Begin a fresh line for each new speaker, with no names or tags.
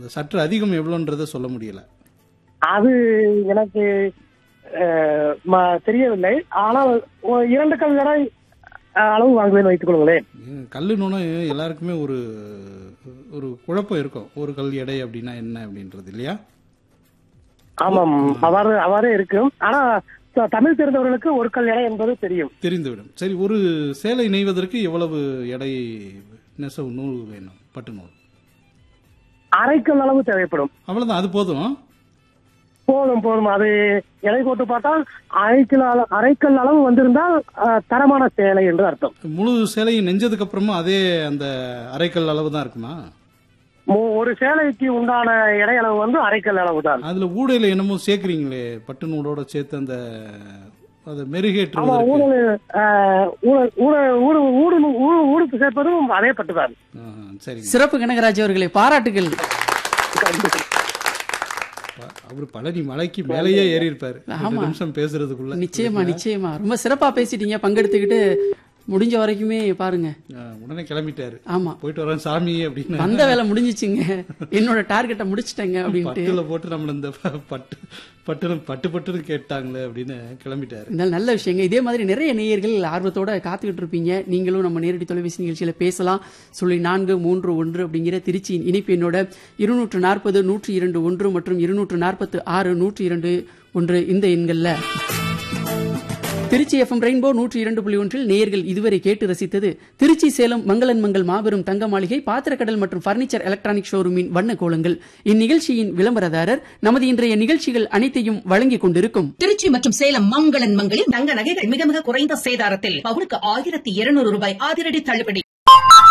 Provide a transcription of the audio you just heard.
சற்று அதிகம் எவ்வளோன்றதை சொல்ல முடியல
அது எனக்கு அஹ், ம- தெரியவில்லை ஆனால் ஒரு இரண்டு கல் எடை அஹ், அளவு வாங்குவேன் வைத்துக் கொள்ளுங்களேன்
கல்லுனோன்னா எல்லாருக்குமே ஒரு ஒரு குழப்பம் இருக்கும் ஒரு கல் எடை அப்படின்னா என்ன அப்படின்றது இல்லையா
ஆமாம் அவ்வாறு அவ்வாறே இருக்கும் ஆனா த- தமிழ் தெரிந்தவர்களுக்கு ஒரு கல் எடை என்பது தெரியும்
தெரிந்துவிடும் சரி ஒரு சேலை நெய்வதற்கு எவ்வளவு எடை நெசவு நூல் வேணும் பட்டு நூல்
அரைக்கல் அளவு தேவைப்படும்
அவ்வளவுதான் அது போதும்
போதும் போதும் அது எடை போட்டு பார்த்தால் அரைக்கல் அள- அரைக்கல் அளவு வந்திருந்தால் அஹ், தரமான சேலை என்று அர்த்தம்
முழு சேலையும் நெஞ்சதுக்கு அப்புறமா அதே அந்த அரைக்கல் அளவு தான் இருக்குமா
மு- ஒரு சேலைக்கு உண்டான எடை அளவு வந்து அரைக்கல் அளவு தான்
அதுல ஊடையில என்னமோ சேர்க்கறீங்களே பட்டு நூலோட சேர்த்து அந்த அதை
ஆமா
மெருகேற்றுவதற்கு
ஊழல் அஹ், ஊழல் ஊழல் ஊடு ஊடு ஊடு ஊடுக்கு சேர்ப்பதும் அதே பட்டுதான்
ஆஹா, சரிங்க
சிறப்பு கனகராஜ் அவர்களே பாராட்டுகள்
ப- அவரு பழனி மலைக்கு மேலேயே ஏறி இருப்பாரு ரெண்டு நிமிஷம் பேசுறதுக்குள்ள
நிச்சயமா நிச்சயமா ரொம்ப சிறப்பா பேசிட்டீங்க பங்கெடுத்துக்கிட்டு முடிஞ்ச வரைக்குமே பாருங்க
ஆ, உடனே கிளம்பிட்டாரு
ஆமா
போயிட்டு வரேன் சாமி அப்படின்னு
வந்த வேலை முடிஞ்சிச்சுங்க என்னோட டார்கெட்டை முடிச்சிட்டேங்க அப்படின்ட்டு
பட்டுல போட்டு நம்மள இந்த ப- பட்டு பட்டு பட்டு பட்டுன்னு கேட்டாங்களே அப்படின்னு கிளம்பிட்டாரு
இருந்தாலும் நல்ல விஷயங்க இதே மாதிரி நிறைய நேயர்கள் ஆர்வத்தோட காத்துக்கிட்டு இருப்பீங்க நீங்களும் நம்ம நேரடி தொலைபேசி நிகழ்ச்சியில பேசலாம் சொல்லி நான்கு மூன்று ஒன்று அப்படிங்கிற திருச்சியின் இனிப்பு என்னோட இருநூற்று நாற்பது நூற்றி இரண்டு ஒன்று மற்றும் இருநூற்று நாற்பத்து ஆறு நூற்றி இரண்டு ஒன்று இந்த எண்கள்ல திருச்சி எஃப்எம் ரெயின்போ நூற்றி இரண்டு புள்ளி ஒன்றில் நேயர்கள் இதுவரை கேட்டு ரசித்தது திருச்சி சேலம் மங்களன் மங்கள் மாபெரும் தங்க மாளிகை பாத்திரக்கடல் மற்றும் பர்னிச்சர் எலக்ட்ரானிக் ஷோரூமின் வண்ண கோலங்கள் இந்நிகழ்ச்சியின் விளம்பரதாரர் நமது இன்றைய நிகழ்ச்சிகள் அனைத்தையும் வழங்கிக் கொண்டிருக்கும்
திருச்சி மற்றும் சேலம் மங்களன் மங்களில் தங்க நகைகள் மிக மிக குறைந்த சேதாரத்தில் பவுனுக்கு ஆயிரத்தி இருநூறு ரூபாய் அதிரடி தள்ளுபடி